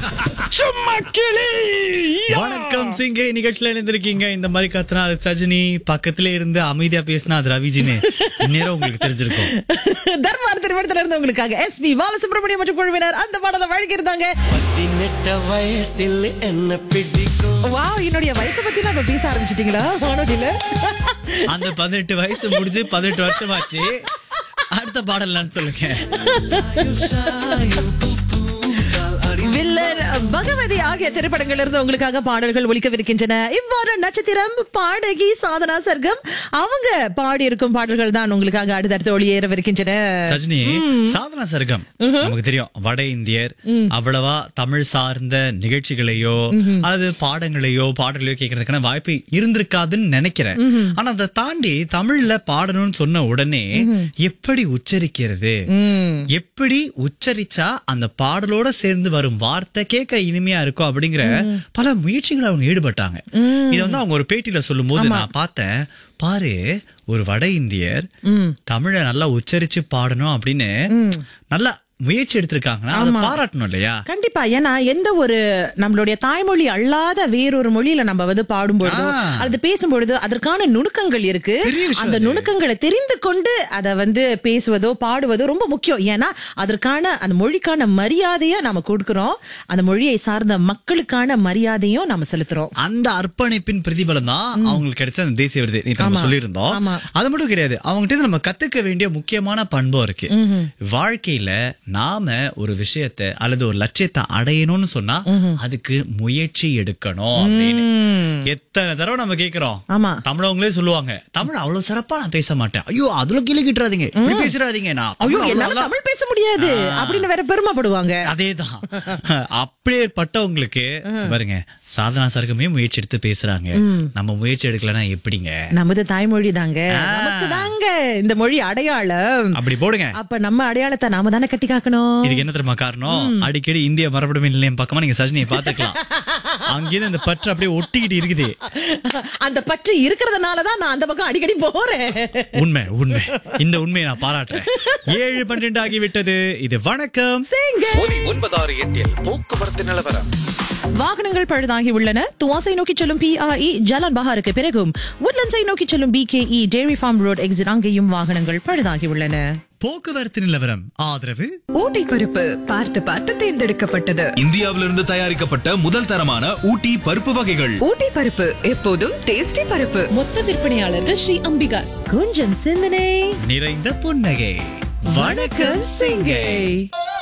சும்மா கிளி வணக்கம் சிங்கே நிகழ்ச்சியில இருந்திருக்கீங்க இந்த மாதிரி கத்துனா அது சஜினி பக்கத்துல இருந்து அமைதியா பேசினா அது ரவிஜின்னு இந்நேரம் உங்களுக்கு தெரிஞ்சிருக்கும் தர்பார் திருமணத்துல இருந்து உங்களுக்காக எஸ் பி பாலசுப்ரமணியம் மற்றும் குழுவினர் அந்த பாடலை வழங்கியிருந்தாங்க பதினெட்ட வயசில் என்ன பிடிக்கும் வா என்னுடைய வயசை பத்தி நான் இப்ப பேச ஆரம்பிச்சிட்டீங்களா வானொலியில அந்த பதினெட்டு வயசு முடிஞ்சு பதினெட்டு வருஷமாச்சு அடுத்த பாடலான்னு சொல்லுங்க வில்லர் பகவதி ஆகிய திரைப்படங்கள் இருந்து உங்களுக்காக பாடல்கள் ஒலிக்கவிருக்கின்றன இவ்வாறு நட்சத்திரம் பாடகி சாதனா சர்க்கம் அவங்க பாடி இருக்கும் பாடல்கள் தான் உங்களுக்காக அடுத்தடுத்து ஒளியேறவிருக்கின்றன சஜினி சாதனா சர்க்கம் நமக்கு தெரியும் வட இந்தியர் அவ்வளவா தமிழ் சார்ந்த நிகழ்ச்சிகளையோ அல்லது பாடங்களையோ பாடங்களையோ கேட்கறதுக்கான வாய்ப்பு இருந்திருக்காதுன்னு நினைக்கிறேன் ஆனா அதை தாண்டி தமிழ்ல பாடணும்னு சொன்ன உடனே எப்படி உச்சரிக்கிறது எப்படி உச்சரிச்சா அந்த பாடலோட சேர்ந்து வரும் வார்த்தை கேட்க இனிமையா இருக்கும் அப்படிங்கிற பல முயற்சிகள் அவங்க ஈடுபட்டாங்க இது வந்து அவங்க ஒரு பேட்டியில சொல்லும் போது நான் பார்த்தேன் பாரு ஒரு வட இந்தியர் தமிழை நல்லா உச்சரிச்சு பாடணும் அப்படின்னு நல்லா முயற்சி எடுத்திருக்காங்கன்னா அதை பாராட்டணும் இல்லையா கண்டிப்பா ஏன்னா எந்த ஒரு நம்மளுடைய தாய்மொழி அல்லாத வேறொரு மொழியில நம்ம வந்து பாடும்பொழுதோ ஆ. அல்லது பேசும்பொழுதோ அதற்கான நுணுக்கங்கள் இருக்கு பெரிய விஷயம் அந்த அது. நுணுக்கங்களை தெரிந்து கொண்டு அதை வந்து பேசுவதோ பாடுவதோ ரொம்ப முக்கியம் ஏன்னா அதற்கான அந்த மொழிக்கான மரியாதையை நாம கொடுக்கிறோம் அந்த மொழியை சார்ந்த மக்களுக்கான மரியாதையும் நாம செலுத்துறோம் அந்த அர்ப்பணிப்பின் பிரதிபலம் தான் அவங்களுக்கு கிடைச்ச அந்த தேசிய விருது நீ நம்ம ஆமா. சொல்லியிருந்தோம் ஆமா. அது மட்டும் கிடையாது அவங்ககிட்ட இருந்து நம்ம கத்துக்க வேண்டிய முக்கியமான பண்பும் இருக்கு வாழ்க்கையில நாம ஒரு விஷயத்தை அல்லது ஒரு லட்சியத்தை அடையணும்னு சொன்னா அதுக்கு முயற்சி எடுக்கணும் அப்படின்னு எத்தனை தடவை நம்ம கேக்குறோம் ஆமா தமிழவங்களே சொல்லுவாங்க தமிழ் அவ்வளவு சிறப்பா நான் பேச மாட்டேன் ஐயோ அதுல கீழே கிட்டுறாதீங்க இப்படி பேசுறாதீங்க நான் ஐயோ தமிழ் என்னால அவ்வளவு தமிழ் பேச முடியாது அப்படின்னு வேற பெருமைப்படுவாங்க அதேதான் அப்படியேப்பட்டவங்களுக்கு பாருங்க சாதனா சர்க்கமே முயற்சி எடுத்து பேசுறாங்க நம்ம முயற்சி எடுக்கலன்னா எப்படிங்க நமது தாய்மொழி தாங்க நமக்கு தாங்க இந்த மொழி அடையாளம் அப்படி போடுங்க அப்ப நம்ம அடையாளத்தை நாம தானே கட்டி காக்கணும் இதுக்கு என்ன தெரியுமா காரணம் அடிக்கடி இந்திய மரபுடைமை நிலையம் பக்கமா நீங்க சஜினியை பாத்துக்கலாம் அங்கேயிருந்து அந்த பற்று அப்படியே ஒட்டிக்கிட்டு இருக்குது அந்த பற்று இருக்கிறதுனாலதான் நான் அந்த பக்கம் அடிக்கடி போறேன் உண்மை உண்மை இந்த உண்மையை நான் பாராட்டுறேன் ஏழு பன்னிரண்டு ஆகிவிட்டது இது வணக்கம் ஒலி ஒன்பதாறு எட்டில் போக்குவரத்து நிலவரம் வாகனங்கள் பழுதாகி உள்ளன துவாசை நோக்கி செல்லும் பிஆஇ ஜலான் பஹாருக்கு பிறகும் உட்லண்ட்ஸை நோக்கி செல்லும் BKE dairy farm road exit அங்கேயும் வாகனங்கள் பழுதாகி உள்ளன போக்குவரத்து நிலவரம் ஆதரவு ஊட்டி பருப்பு பார்த்து பார்த்து தேர்ந்தெடுக்கப்பட்டது இந்தியாவிலிருந்து தயாரிக்கப்பட்ட முதல் தரமான ஊட்டி பருப்பு வகைகள் ஊட்டி பருப்பு எப்போதும் டேஸ்டி பருப்பு மொத்த விற்பனையாளர்கள் ஸ்ரீ அம்பிகாஸ் கொஞ்சம் சிந்தனை நிறைந்த புன்னகை வணக்கம் சிங்கை